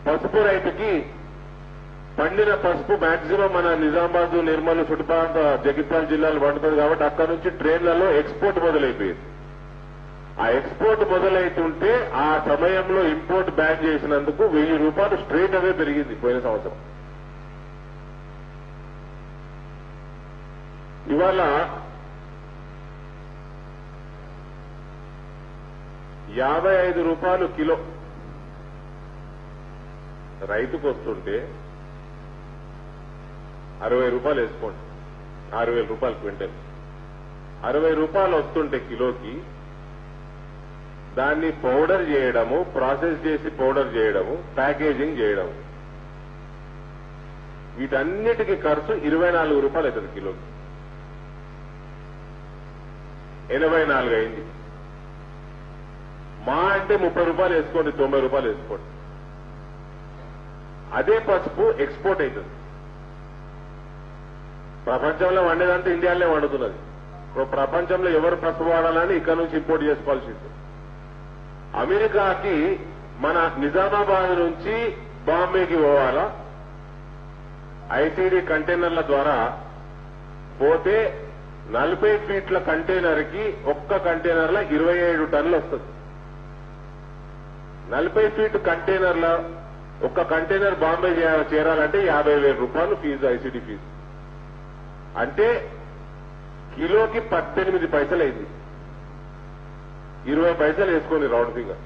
పసుపు రైతుకి పండిన పసుపు మాక్సిమం మన నిజామాబాద్ నిర్మల్ చుట్టుపక్కల జగిత్యాల జిల్లాలు పండుతుంది కాబట్టి అక్కడ నుంచి ట్రైన్లలో ఎక్స్పోర్ట్ మొదలైపోయింది ఆ ఎక్స్పోర్ట్ మొదలైతుంటే ఆ సమయంలో ఇంపోర్ట్ బ్యాన్ చేసినందుకు వెయ్యి రూపాయలు స్ట్రేట్ అవే పెరిగింది పోయిన సంవత్సరం ఇవాళ యాభై ఐదు రూపాయలు కిలో రైతుకు వస్తుంటే అరవై రూపాయలు వేసుకోండి ఆరు వేల రూపాయలు క్వింటల్ అరవై రూపాయలు వస్తుంటే కిలోకి దాన్ని పౌడర్ చేయడము ప్రాసెస్ చేసి పౌడర్ చేయడము ప్యాకేజింగ్ చేయడము వీటన్నిటికీ ఖర్చు ఇరవై నాలుగు రూపాయలు అవుతుంది కిలోకి ఎనభై నాలుగు అయింది మా అంటే ముప్పై రూపాయలు వేసుకోండి తొంభై రూపాయలు వేసుకోండి అదే పసుపు ఎక్స్పోర్ట్ అవుతుంది ప్రపంచంలో వండేదంతా ఇండియాలోనే వండుతున్నది ఇప్పుడు ప్రపంచంలో ఎవరు పసుపు వాడాలని ఇక్కడ నుంచి ఇంపోర్ట్ చేసుకోవాల్సి ఉంటుంది అమెరికాకి మన నిజామాబాద్ నుంచి బాంబేకి పోవాలా ఐసీడీ కంటైనర్ల ద్వారా పోతే నలభై ఫీట్ల కంటైనర్ కి ఒక్క కంటైనర్ లో ఇరవై ఏడు టన్నులు వస్తుంది నలభై ఫీట్ కంటైనర్ల ఒక్క కంటైనర్ బాంబే చేయ- చేరాలంటే యాభై వేల రూపాయలు ఫీజు ఐసీడీ ఫీజు అంటే కిలోకి పద్దెనిమిది పైసలు అయింది ఇరవై పైసలు వేసుకోండి round figure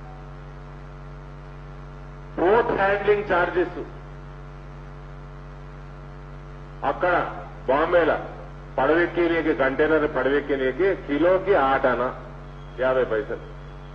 port handling charges అక్కడ బాంబేలో పడవెక్కేనికి కంటైనర్ పడవెక్కేనికి కిలోకి ఆటన యాభై పైసలు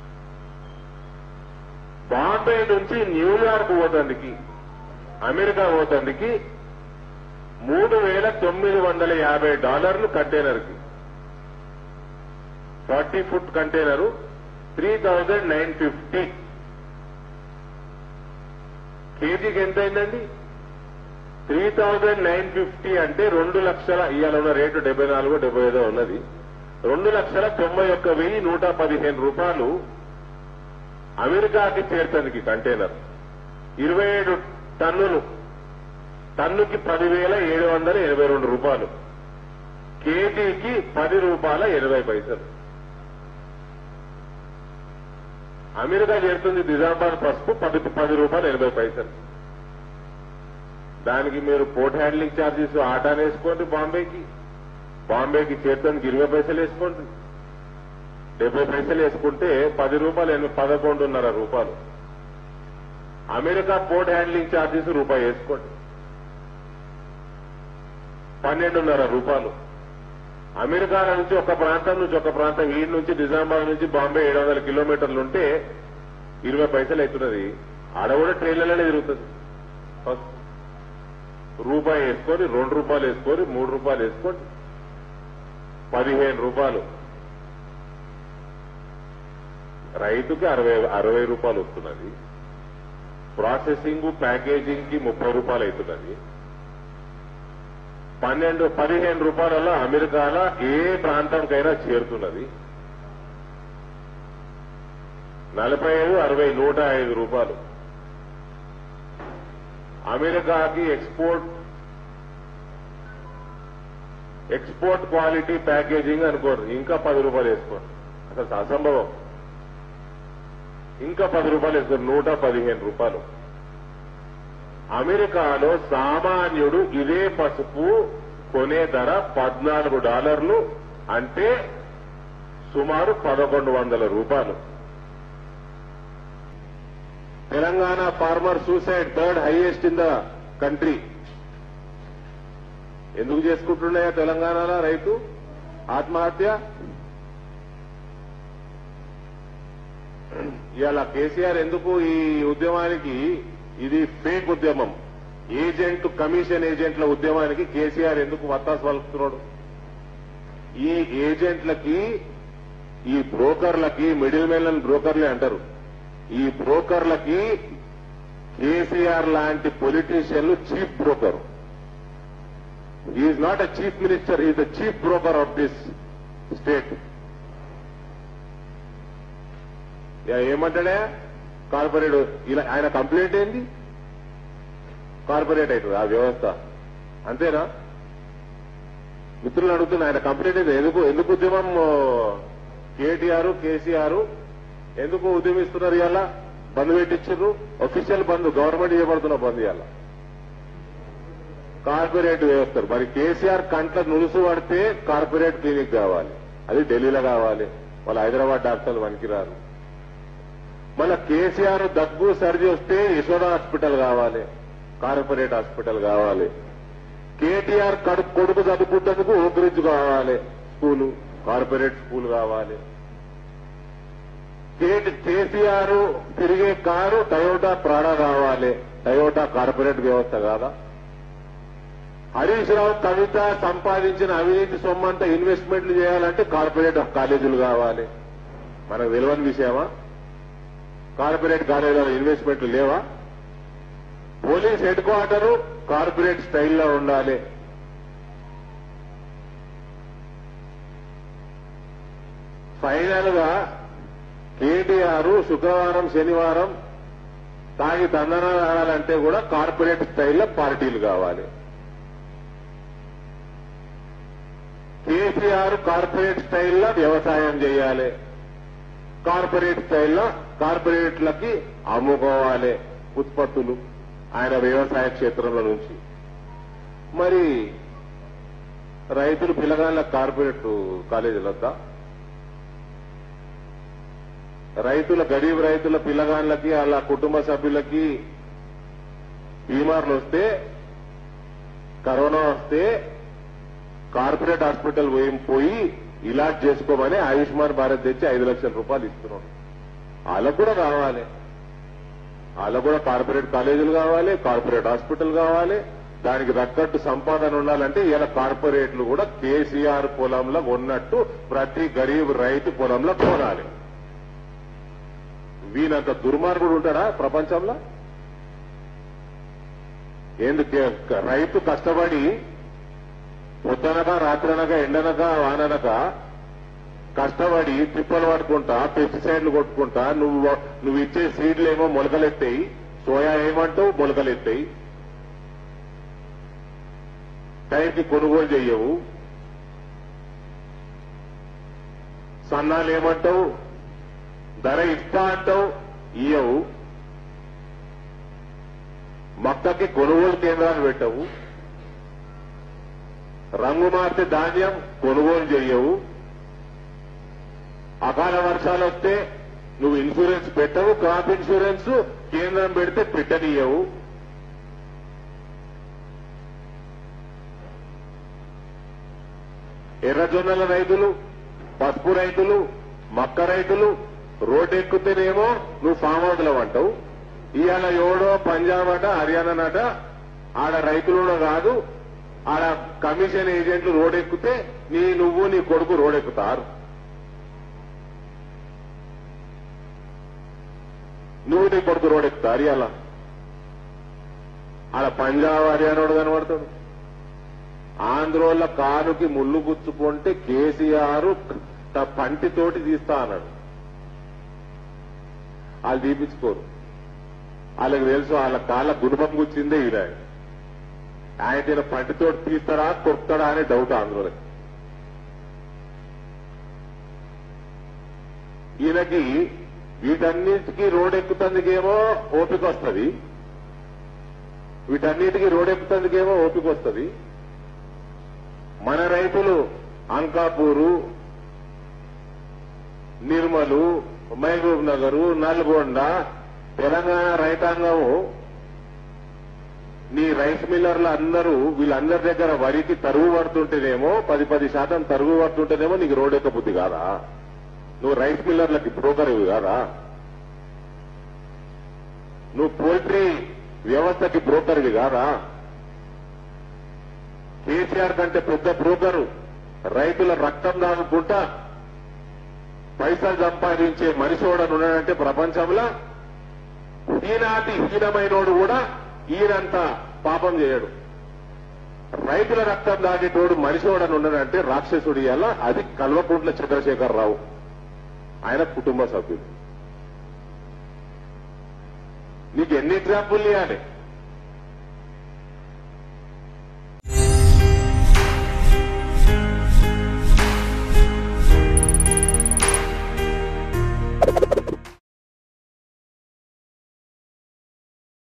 బాంబే నుంచి న్యూయార్క్ పోతందుకి అమెరికా పోతందుకి మూడు వేల తొమ్మిది వందల యాభై డాలర్లు కంటైనర్కి forty foot container three thousand nine fifty కేజీకి ఎంత అయిందండి త్రీ థౌజండ్ నైన్ ఫిఫ్టీ అంటే రెండు లక్షల ఇవాళ ఉన్న రేటు డెబ్బై నాలుగు డెబ్బై ఐదో ఉన్నది రెండు లక్షల తొంభై ఒక్క వెయ్యి నూట పదిహేను రూపాయలు అమెరికాకి చేరుతుంది కంటైనర్ ఇరవై ఏడు టన్నులు టన్నుకి పదివేల ఏడు వందల ఎనభై రెండు రూపాయలు కేజీకి పది రూపాయల ఎనభై పైసలు అమెరికా చేరుతుంది నిజామాబాద్ పసుపు పది పది రూపాయలు ఎనభై పైసలు దానికి మీరు పోర్ట్ హ్యాండ్లింగ్ ఛార్జెస్ ఆటాన్ వేసుకోండి బాంబేకి బాంబేకి చేరుతానికి ఇరవై పైసలు వేసుకోండి డెబ్బై పైసలు వేసుకుంటే పది రూపాయలు ఎనిమిది పదకొండున్నర రూపాయలు అమెరికా పోర్ట్ హ్యాండ్లింగ్ ఛార్జెస్ రూపాయి వేసుకోండి పన్నెండున్నర రూపాయలు అమెరికా నుంచి ఒక ప్రాంతం నుంచి ఒక ప్రాంతం ఈ నుంచి నిజామాబాద్ నుంచి బాంబే ఏడు వందల కిలోమీటర్లు ఉంటే ఇరవై పైసలు అవుతున్నది ఆడ కూడా ట్రైన్లలోనే తిరుగుతుంది ఫస్ట్ రూపాయి వేసుకొని రెండు రూపాయలు వేసుకొని మూడు రూపాయలు వేసుకొని పదిహేను రూపాయలు రైతుకి అరవై అరవై రూపాయలు వస్తున్నది ప్రాసెసింగ్ ప్యాకేజింగ్ కి ముప్పై రూపాయలు అవుతున్నది పన్నెండు పదిహేను రూపాయలలో అమెరికాలో ఏ ప్రాంతంకైనా చేరుతున్నది నలభై ఐదు అరవై నూట ఐదు రూపాయలు అమెరికాకి ఎక్స్పోర్ట్ ఎక్స్పోర్ట్ క్వాలిటీ ప్యాకేజింగ్ అనుకోరు ఇంకా పది రూపాయలు వేసుకోండి అసలు అసంభవం ఇంకా పది రూపాయలు వేసుకోరు నూట పదిహేను రూపాయలు అమెరికాలో సామాన్యుడు ఇదే పసుపు కొనే ధర పద్నాలుగు డాలర్లు అంటే సుమారు పదకొండు వందల రూపాయలు Telangana farmer suicide third highest in the country ఎందుకు చేసుకుంటున్నాయా తెలంగాణలో రైతు ఆత్మహత్య ఇవాళ కేసీఆర్ ఎందుకు ఈ ఉద్యమానికి ఇది ఫేక్ ఉద్యమం ఏజెంట్ కమిషన్ ఏజెంట్ల ఉద్యమానికి కేసీఆర్ ఎందుకు వత్తాసు పలుకుతున్నాడు ఈ ఏజెంట్లకి ఈ బ్రోకర్లకి మిడిల్ మెన్ బ్రోకర్లే అంటారు ఈ బ్రోకర్లకి కేసీఆర్ లాంటి పొలిటీషియన్లు chief broker is not a chief minister is the chief broker of this state ఏమంటాడే కార్పొరేట్ ఇలా ఆయన కంప్లైంట్ ఏంది కార్పొరేట్ అవుతుంది ఆ వ్యవస్థ అంతేనా మిత్రులు అడుగుతున్నా ఆయన కంప్లీట్ అయితే ఎందుకు ఎందుకు ఉద్యమం కేటీఆర్ కేసీఆర్ ఎందుకు ఉద్యమిస్తున్నారు ఇవాళ బంద్ పెట్టించారు ఒఫీషియల్ బంద్ గవర్నమెంట్ చేయబడుతున్న బంద్ ఇవాళ కార్పొరేట్ వ్యవస్థ మరి కేసీఆర్ కంట్ల నులుసు పడితే కార్పొరేట్ క్లినిక్ కావాలి అది ఢిల్లీలో కావాలి వాళ్ళ హైదరాబాద్ డాక్టర్లు వనికిరారు మళ్ళా కేసీఆర్ దగ్గు సర్జీ వస్తే యశోద హాస్పిటల్ కావాలి కార్పొరేట్ హాస్పిటల్ కావాలి కేటీఆర్ కడుపు కొడుకు చదువుకుంటేందుకు ఓకరించి కావాలి స్కూలు కార్పొరేట్ స్కూల్ కావాలి కేటి కేసీఆర్ తిరిగే కారు టయోటా ప్రాడా కావాలి టయోటా కార్పొరేట్ వ్యవస్థ కాదా హరీష్ రావు కవిత సంపాదించిన అవినీతి సొమ్మంతా ఇన్వెస్ట్మెంట్లు చేయాలంటే కార్పొరేట్ కాలేజీలు కావాలి మనకు తెలియని విషయమా కార్పొరేట్ కాలేజీలో ఇన్వెస్ట్మెంట్లు లేవా పోలీస్ హెడ్ క్వార్టరు కార్పొరేట్ స్టైల్లో ఉండాలి ఫైనల్ గా కేటీఆర్ శుక్రవారం శనివారం తాగి తందనాలు ఆడాలంటే కూడా కార్పొరేట్ స్టైల్లో పార్టీలు కావాలి కేసీఆర్ కార్పొరేట్ స్టైల్లో వ్యవసాయం చేయాలి కార్పొరేట్ స్టైల్లో కార్పొరేట్లకి అమ్ముకోవాలి ఉత్పత్తులు ఆయన వ్యవసాయ క్షేత్రంలో నుంచి మరి రైతులు పిల్లగాళ్ళ కార్పొరేట్ కాలేజీలు వద్దా రైతుల గరీబ్ రైతుల పిల్లగాళ్ళకి వాళ్ళ కుటుంబ సభ్యులకి బీమార్లు వస్తే కరోనా వస్తే కార్పొరేట్ హాస్పిటల్ పోయి పోయి ఇలాజ్ చేసుకోమని ఆయుష్మాన్ భారత్ తెచ్చి ఐదు లక్షల రూపాయలు ఇస్తున్నాం వాళ్ళకు కూడా కావాలి వాళ్ళకు కూడా కార్పొరేట్ కాలేజీలు కావాలి కార్పొరేట్ హాస్పిటల్ కావాలి దానికి తగ్గట్టు సంపాదన ఉండాలంటే ఇలా కార్పొరేట్లు కూడా కేసీఆర్ పొలంలో ఉన్నట్టు ప్రతి గరీబ్ రైతు పొలంలో కొనాలి వీనంత దుర్మార్గుడు ఉంటాడా ప్రపంచంలో ఎందుకు రైతు కష్టపడి పొద్దునక రాత్రనక ఎండనక వాననక కష్టపడి తిప్పలు పట్టుకుంటా పెస్టిసైడ్లు కొట్టుకుంటా నువ్వు నువ్వు ఇచ్చే సీడ్లు ఏమో మొలకలెత్తాయి సోయా ఏమంటావు మొలకలెత్తాయి టైంకి కొనుగోలు చెయ్యవు సన్నాలు ఏమంటావు ధర ఇస్తా అంటావు ఇయ్యవు మొక్కకి కొనుగోలు కేంద్రాలు పెట్టవు రంగు మార్చే ధాన్యం కొనుగోలు చేయవు అకాల వర్షాలు వస్తే నువ్వు ఇన్సూరెన్స్ పెట్టవు క్రాప్ ఇన్సూరెన్స్ కేంద్రం పెడితే పెట్టనీయవు ఎర్రజొన్నల రైతులు పసుపు రైతులు మక్క రైతులు రోడ్డు ఎక్కుతేనేమో నువ్వు ఫామ్ హౌస్లో అంటావు ఇవాళ ఎవడో పంజాబ్ అట హర్యానానట ఆడ రైతులు కాదు ఆడ కమిషన్ ఏజెంట్లు రోడ్ ఎక్కితే నీ నువ్వు నీ కొడుకు రోడ్ ఎక్కుతారు నువ్వు నీ కొడుకు రోడ్ ఎక్కుతారు ఇవాళ ఆడ పంజాబ్ హర్యానాడు కనబడతాడు ఆంధ్రోళ్ళ కానుకి ముళ్ళు గుచ్చుకుంటే కేసీఆర్ త- పంటితోటి తీస్తా అన్నాడు వాళ్ళు తీపించుకోరు వాళ్ళకి తెలుసు వాళ్ళ కాళ్ళ గుణపం గుచ్చిందే ఈయన ఆయన ఈయన పంటితోటి తీస్తారా కొడతాడా అనే డౌట్ ఆంధ్రోళ్ళకి ఈయనకి వీటన్నిటికీ రోడ్ ఎక్కుతందుకేమో ఓపిక వస్తుంది వీటన్నిటికీ రోడ్ ఎక్కుతందుకేమో ఓపిక వస్తుంది మన రైతులు అంకాపూరు నిర్మలు మహబూబ్ నగరు నల్గొండ తెలంగాణ రైతాంగం నీ రైస్ మిల్లర్లు అందరూ వీళ్ళందరి దగ్గర వరికి తరుగు పడుతుంటేనేమో పది పది శాతం తరుగు పడుతుంటేనేమో నీకు రోడ్ ఎక్కబుద్ధి కాదా నువ్వు రైస్ మిల్లర్లకి బ్రోకర్ ఇవి కాదా నువ్వు పోల్ట్రీ వ్యవస్థకి బ్రోకర్వి కాదా కేసీఆర్ కంటే పెద్ద బ్రోకరు రైతుల రక్తం దాగుకుంటా పైసలు సంపాదించే మనిషోడని ఉన్నాడంటే ప్రపంచంలో ఈనాటి హీనమైనోడు కూడా ఈయనంత పాపం చేయడు రైతుల రక్తం దాగేటోడు మనిషివాడని ఉన్నాడంటే రాక్షసుడు ఎలా అది కల్వకుంట్ల చంద్రశేఖర్ రావు ఆయన కుటుంబ సభ్యులు నీకు ఎన్ని ఎగ్జాంపుల్ ఇవ్వాలి